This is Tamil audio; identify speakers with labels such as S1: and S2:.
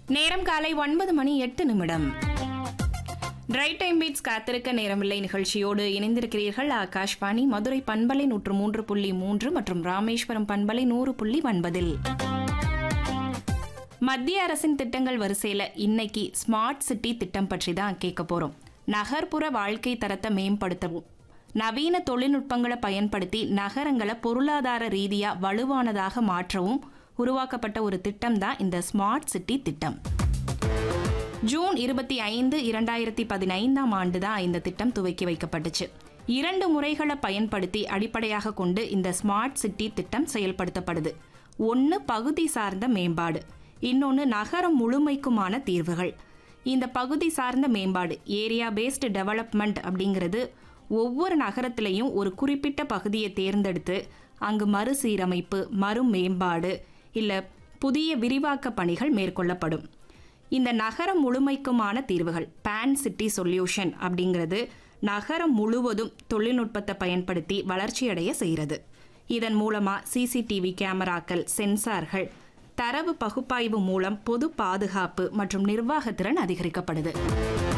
S1: நேரம் காலை ஒன்பது மணி எட்டு நிமிடம் ரைட் டைம் பீட்ஸ் காத்திருக்க நேரமில்லை நிகழ்ச்சியோடு இணைந்திருக்கிறீர்கள் ஆகாஷ்வாணி மதுரை பண்பலை நூற்று மூன்று புள்ளி மூன்று மற்றும் ராமேஸ்வரம் பண்பலை நூறு புள்ளி ஒன்பதில் மத்திய அரசின் திட்டங்கள் வரிசையில இன்னைக்கு ஸ்மார்ட் சிட்டி திட்டம் பற்றி தான் கேட்க போறோம் நகர்ப்புற வாழ்க்கை தரத்தை மேம்படுத்தவும் நவீன தொழில்நுட்பங்களை பயன்படுத்தி நகரங்களை பொருளாதார ரீதியா வலுவானதாக மாற்றவும் உருவாக்கப்பட்ட ஒரு திட்டம் தான் இந்த ஸ்மார்ட் சிட்டி திட்டம் ஜூன் இருபத்தி ஐந்து இரண்டாயிரத்தி பதினைந்தாம் ஆண்டு தான் இந்த திட்டம் துவக்கி வைக்கப்பட்டுச்சு இரண்டு முறைகளை பயன்படுத்தி அடிப்படையாக கொண்டு இந்த ஸ்மார்ட் சிட்டி திட்டம் செயல்படுத்தப்படுது ஒன்று பகுதி சார்ந்த மேம்பாடு இன்னொன்று நகரம் முழுமைக்குமான தீர்வுகள் இந்த பகுதி சார்ந்த மேம்பாடு ஏரியா பேஸ்டு டெவலப்மெண்ட் அப்படிங்கிறது ஒவ்வொரு நகரத்திலையும் ஒரு குறிப்பிட்ட பகுதியை தேர்ந்தெடுத்து அங்கு மறுசீரமைப்பு மறு மேம்பாடு இல்லை புதிய விரிவாக்க பணிகள் மேற்கொள்ளப்படும் இந்த நகரம் முழுமைக்குமான தீர்வுகள் பேன் சிட்டி சொல்யூஷன் அப்படிங்கிறது நகரம் முழுவதும் தொழில்நுட்பத்தை பயன்படுத்தி வளர்ச்சியடைய செய்கிறது இதன் மூலமா சிசிடிவி கேமராக்கள் சென்சார்கள் தரவு பகுப்பாய்வு மூலம் பொது பாதுகாப்பு மற்றும் நிர்வாகத்திறன் அதிகரிக்கப்படுது